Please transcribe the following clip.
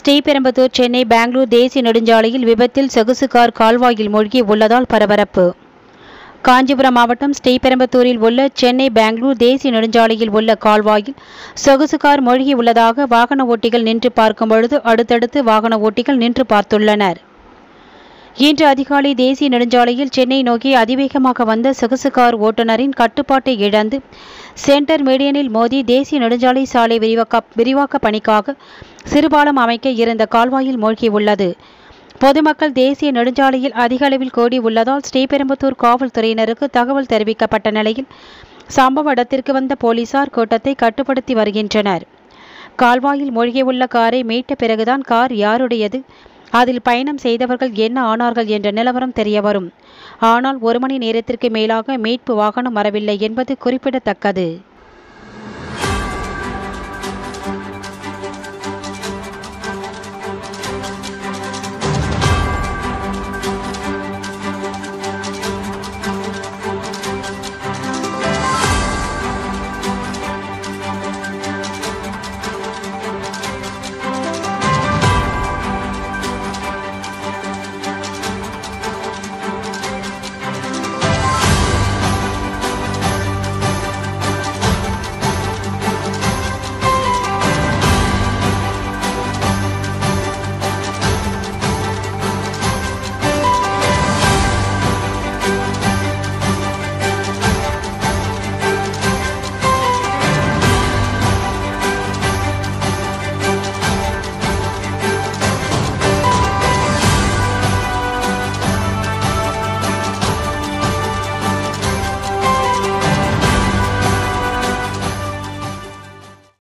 ஸ்ரீபெரும்புதூர் சென்னை பெங்களூர் தேசிய நெடுஞ்சாலையில் விபத்தில் சொகுசு கார் கால்வாயில் மூழ்கி உள்ளதால் பரபரப்பு காஞ்சிபுரம் மாவட்டம் ஸ்ரீபெரும்புத்தூரில் உள்ள சென்னை பெங்களூர் தேசிய நெடுஞ்சாலையில் உள்ள கால்வாயில் சொகுசு கார் மூழ்கி உள்ளதாக வாகன ஓட்டிகள் நின்று பார்க்கும் பொழுது அடுத்தடுத்து வாகன ஓட்டிகள் நின்று பார்த்துள்ளனர் இன்று அதிகாலை தேசிய நெடுஞ்சாலையில் சென்னை நோக்கி அதிவேகமாக வந்த சொகுசு கார் ஓட்டுநரின் கட்டுப்பாட்டை இழந்து சென்டர் மீடியனில் மோதி தேசிய நெடுஞ்சாலை சாலை விரிவாக்க விரிவாக்க பணிக்காக சிறுபாலம் அமைக்க இருந்த கால்வாயில் மூழ்கியுள்ளது பொதுமக்கள் தேசிய நெடுஞ்சாலையில் அதிக அளவில் கூடி உள்ளதால் ஸ்ரீபெரும்புத்தூர் காவல்துறையினருக்கு தகவல் தெரிவிக்கப்பட்ட நிலையில் சம்பவ இடத்திற்கு வந்த போலீசார் கூட்டத்தை கட்டுப்படுத்தி வருகின்றனர் கால்வாயில் மூழ்கியுள்ள காரை மீட்ட பிறகுதான் கார் யாருடையது அதில் பயணம் செய்தவர்கள் என்ன ஆனார்கள் என்ற நிலவரம் தெரியவரும் ஆனால் ஒரு மணி நேரத்திற்கு மேலாக மீட்பு வாகனம் வரவில்லை என்பது குறிப்பிடத்தக்கது